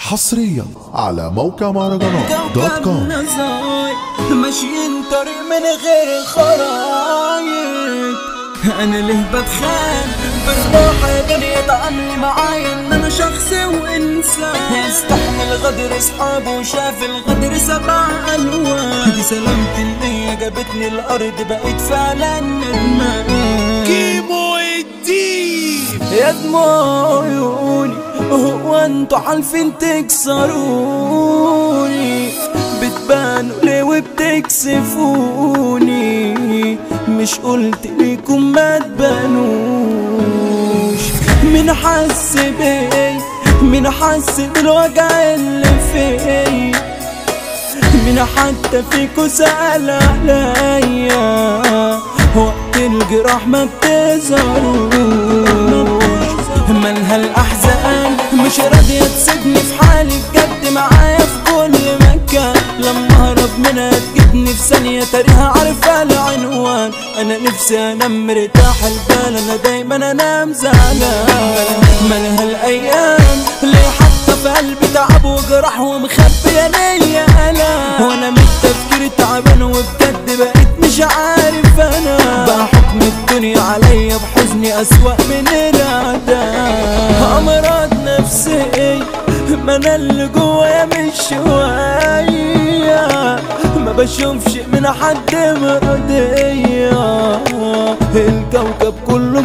حصريا على موقع مهرجانات دوت كوم ماشيين طريق من غير خرايط انا ليه بتخان بالراحة يا دنيا تعاملي معايا ان انا شخص وانسان يستحمل غدر اصحابه وشاف الغدر سبع الوان دي سلامة النية جابتني الارض بقيت فعلا ندمان كيمو الدين يا دموع عيوني هو انتوا عارفين تكسروني بتبانوا ليه وبتكسفوني مش قلت ليكم ما تبانوش مين حس بي مين حس بالوجع اللي فيا مين حتى فيكو سأل عليا وقت الجراح ما بتظهروش مالها الأحزان مش راضية تسيبني في حالي بجد معايا في كل مكان لما أهرب منها تجيبني في ثانية تاريها عارفة العنوان أنا نفسي أنام مرتاح البال أنا دايما أنام زعلان مالها الأيام ليه حتى في قلبي تعب وجرح ومخبية ليا ألم وأنا من التفكير تعبان وبجد بقيت مش عارف أنا بقى حكم الدنيا عليا بحزني أسوأ من الأعداء أمراض نفسية ما أنا اللي جوايا مش شوية ما بشوفش من حد مرضية الكوكب كله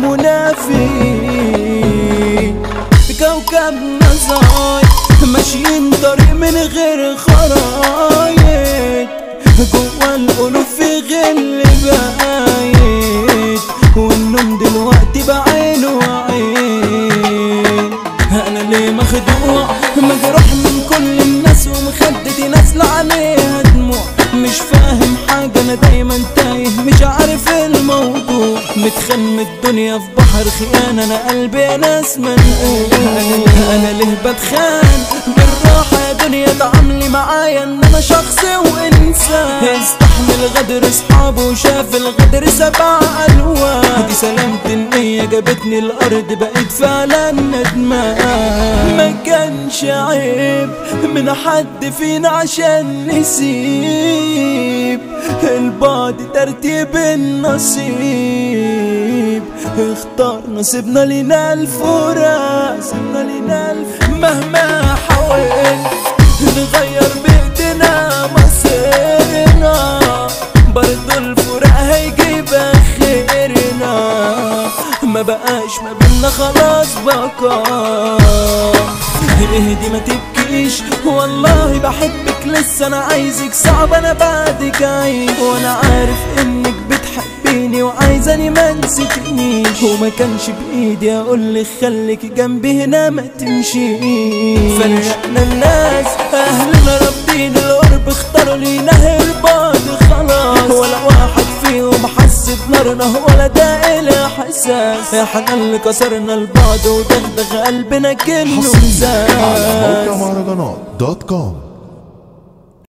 منافي كوكب نزاي ماشيين طريق من غير خرايط جوا القلوب في غل بايت والنوم دلوقتي بعين وعين انا ليه مخدوع مجروح من كل الناس ومخدتي نازله عليها دموع مش فاهم حاجة أنا دايما تايه مش عارف الموضوع متخم الدنيا في بحر خيانة أنا قلبي ناس منقول أنا, أنا ليه بتخان بالراحة يا دنيا تعاملي معايا إن أنا شخص وإنسان يستحمل غدر أصحابه وشاف الغدر سبع ألوان دي سلامة النية جابتني الأرض بقيت فعلا ندمان ما كانش عيب من حد فينا عشان نسيب البعد ترتيب النصيب اختار نصيبنا لنا الفرق سيبنا لنا الف مهما حاولت نغير بإيدينا مصيرنا برضو الفراق هيجيب خيرنا ما بقاش ما بينا خلاص بقى اهدي ما تبكيش والله بحبك لسه انا عايزك صعب انا بعدك عايش وانا عارف انك بتحبيني وعايزاني ما نسيتنيش وما كانش بايدي اقولك خليكي جنبي هنا ما تمشيش فرقنا الناس اهلنا ربين القرب اختاروا لينا البعد خلاص ولا واحد فيهم حس بنارنا ولا ده إله احساس احنا اللي كسرنا البعد ودغدغ قلبنا كله حصريا على زاز موقع مهرجانات دوت كوم